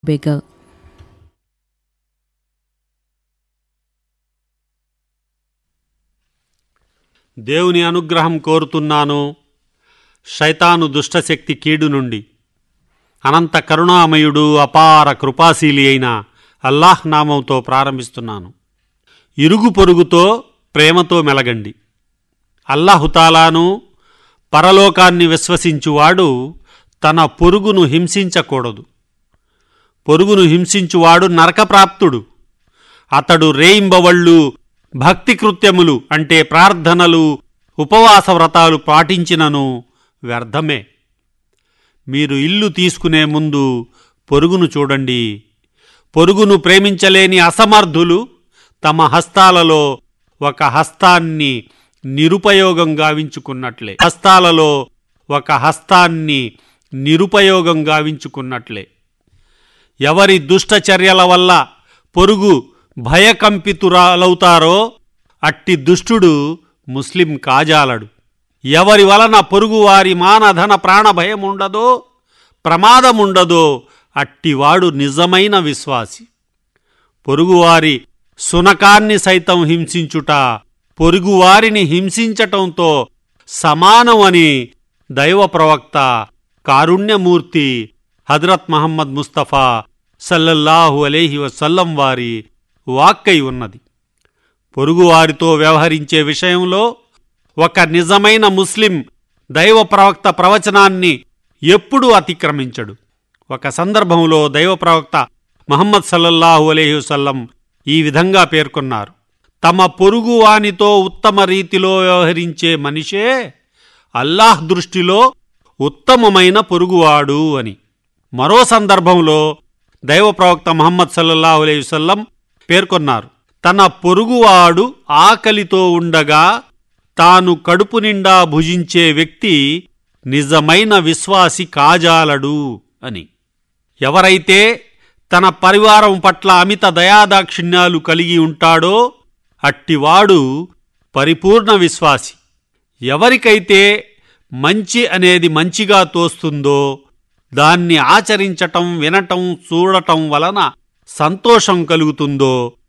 beggar. దేవుని అనుగ్రహం కోరుతున్నాను శైతాను దుష్టశక్తి కీడు నుండి అనంత కరుణామయుడు అపార కృపాశీలి అయిన అల్లాహ్ నామంతో ప్రారంభిస్తున్నాను ఇరుగు పొరుగుతో ప్రేమతో మెలగండి అల్లాహుతాలాను పరలోకాన్ని విశ్వసించువాడు తన పొరుగును హింసించకూడదు పొరుగును హింసించువాడు నరకప్రాప్తుడు అతడు రేయింబవళ్ళు భక్తి కృత్యములు అంటే ప్రార్థనలు ఉపవాస వ్రతాలు పాటించినను వ్యర్థమే మీరు ఇల్లు తీసుకునే ముందు పొరుగును చూడండి పొరుగును ప్రేమించలేని అసమర్థులు తమ హస్తాలలో ఒక హస్తాన్ని నిరుపయోగం గావించుకున్నట్లే హస్తాలలో ఒక హస్తాన్ని నిరుపయోగం గావించుకున్నట్లే ఎవరి దుష్టచర్యల వల్ల పొరుగు భయకంపితురాలవుతారో అట్టి దుష్టుడు ముస్లిం కాజాలడు ఎవరి వలన పొరుగువారి మానధన ప్రాణభయం ఉండదో ప్రమాదముండదో అట్టివాడు నిజమైన విశ్వాసి పొరుగువారి సునకాన్ని సైతం హింసించుట పొరుగువారిని హింసించటంతో సమానమని దైవ ప్రవక్త కారుణ్యమూర్తి హజరత్ మహమ్మద్ ముస్తఫా సల్లల్లాహు అలేహి వసల్లం వారి వాక్కై ఉన్నది పొరుగువారితో వ్యవహరించే విషయంలో ఒక నిజమైన ముస్లిం దైవ ప్రవక్త ప్రవచనాన్ని ఎప్పుడూ అతిక్రమించడు ఒక సందర్భంలో దైవ ప్రవక్త మహమ్మద్ సల్లల్లాహు అలైహి వసల్లం ఈ విధంగా పేర్కొన్నారు తమ పొరుగువానితో ఉత్తమ రీతిలో వ్యవహరించే మనిషే అల్లాహ్ దృష్టిలో ఉత్తమమైన పొరుగువాడు అని మరో సందర్భంలో దైవ ప్రవక్త మహమ్మద్ సల్లల్లాహు అలైహి వసల్లం పేర్కొన్నారు తన పొరుగువాడు ఆకలితో ఉండగా తాను కడుపు నిండా భుజించే వ్యక్తి నిజమైన విశ్వాసి కాజాలడు అని ఎవరైతే తన పరివారం పట్ల అమిత దయాదాక్షిణ్యాలు కలిగి ఉంటాడో అట్టివాడు పరిపూర్ణ విశ్వాసి ఎవరికైతే మంచి అనేది మంచిగా తోస్తుందో దాన్ని ఆచరించటం వినటం చూడటం వలన సంతోషం కలుగుతుందో